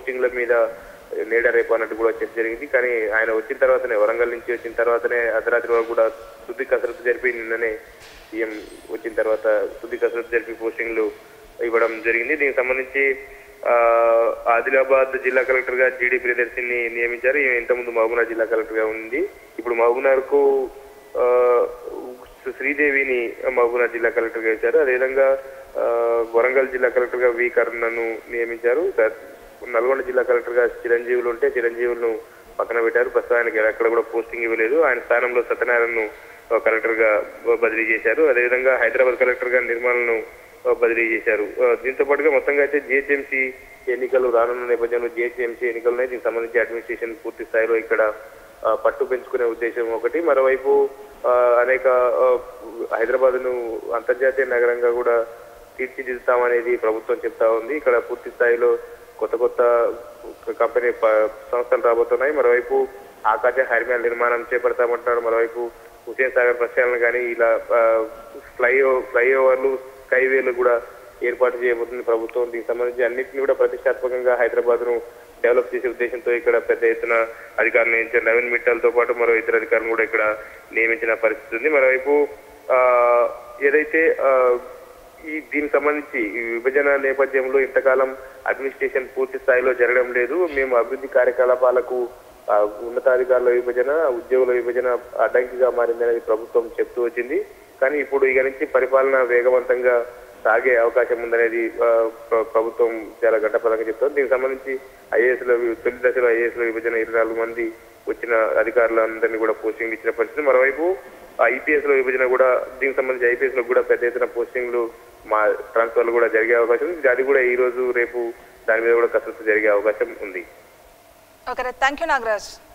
పోస్టింగ్ల మీద నేడ రేపు అన్నట్టు కూడా చర్చ జరిగింది కానీ ఆయన వచ్చిన తర్వాతనే వరంగల్ నుంచి వచ్చిన తర్వాతనే అర్ధరాత్రి వరకు కూడా తుది కసరత్తు జరిపి నిన్ననే సీఎం వచ్చిన తర్వాత తుది కసరత్తు జరిపి పోస్టింగ్లు ఇవ్వడం జరిగింది దీనికి సంబంధించి ఆ, ఆదిలాబాద్ జిల్లా కలెక్టర్ గా జీడి ప్రియదర్శిని నియమించారు ఈమె ఇంతకుముందు మహబూబ్నగర్ జిల్లా కలెక్టర్ గా ఉంది ఇప్పుడు మహబూబ్నగర్ కు ఆ, శ్రీదేవిని మహబూబ్నగర్ జిల్లా కలెక్టర్ గా ఇచ్చారు అదేవిధంగా ఆ, వరంగల్ జిల్లా కలెక్టర్ గా వి కరుణను నియమించారు త- నల్గొండ జిల్లా కలెక్టర్ గా చిరంజీవులు ఉంటే చిరంజీవులను పక్కన పెట్టారు ప్రస్తుతం ఆయనకి ఎక్కడ కూడా పోస్టింగ్ ఇవ్వలేదు ఆయన స్థానంలో సత్యనారాయణను ఆ, కలెక్టర్ గా బదిలీ చేశారు అదేవిధంగా హైదరాబాద్ కలెక్టర్ గా నిర్మలను ఆ, బదిలీ చేశారు ఆ, దీంతో పాటుగా మొత్తంగా అయితే జిహెచ్ఎంసీ ఎన్నికలు రానున్న నేపథ్యంలో జిహెచ్ఎంసీ ఎన్నికలున్నాయి దీనికి సంబంధించి అడ్మినిస్ట్రేషన్ పూర్తి స్థాయిలో ఇక్కడ ఆ, పట్టు పెంచుకునే ఉద్దేశం ఒకటి మరోవైపు ఆ, అనేక హైదరాబాద్ ను అంతర్జాతీయ నగరంగా కూడా తీర్చిదిద్దుతామనేది ప్రభుత్వం చెప్తా ఉంది ఇక్కడ పూర్తి స్థాయిలో కొత్త కొత్త కంపెనీ ప- సంస్థలు రాబోతున్నాయి మరోవైపు ఆకాశ హైర్మేల నిర్మాణం చేపడతామంటున్నారు మరోవైపు హుసేన్ సాగర్ ప్రక్షాళన కానీ ఇలా ఫ్లై ఫ్లైఓవర్లు స్కైవేలు కూడా ఏర్పాటు చేయబోతుంది ప్రభుత్వం దీనికి సంబంధించి అన్నింటినీ కూడా ప్రతిష్టాత్మకంగా హైదరాబాద్ ను డెవలప్ చేసే ఉద్దేశంతో ఇక్కడ పెద్ద ఎత్తున అధికారులు నియమించారు నవీన్ మిట్టల్తో పాటు మరో ఇతర అధికారులు కూడా ఇక్కడ నియమించిన పరిస్థితి ఉంది మరోవైపు ఆ, ఏదైతే ఆ, ఈ దీనికి సంబంధించి ఈ విభజన నేపథ్యంలో ఇంతకాలం అడ్మినిస్ట్రేషన్ పూర్తి స్థాయిలో జరగడం లేదు మేము అభివృద్ధి కార్యకలాపాలకు ఆ, ఉన్నతాధికారుల విభజన ఉద్యోగుల విభజన అడ్డంకిగా మారిందనేది ప్రభుత్వం చెప్తూ వచ్చింది కానీ ఇప్పుడు ఇక నుంచి పరిపాలన వేగవంతంగా సాగే అవకాశం ఉందనేది ఆ, ప్ర- ప్రభుత్వం చాలా ఘట్టపరంగా చెప్తోంది దీనికి సంబంధించి ఐఏఎస్ లో వి- తొలి దశలో ఐఏఎస్ లో విభజన ఇరవై నాలుగు మంది వచ్చిన అధికారులందరినీ కూడా పోస్టింగ్ ఇచ్చిన పరిస్థితి మరోవైపు ఐపీఎస్ లో విభజన కూడా దీనికి సంబంధించి ఐపీఎస్ లో కూడా పెద్ద ఎత్తున పోస్టింగ్లు మా ట్రాన్స్ఫర్లు కూడా జరిగే అవకాశం ఉంది అది కూడా ఈ రోజు రేపు దాని మీద కూడా కసరత్తు జరిగే అవకాశం ఉంది ఓకే థ్యాంక్ యూ నాగరాజ్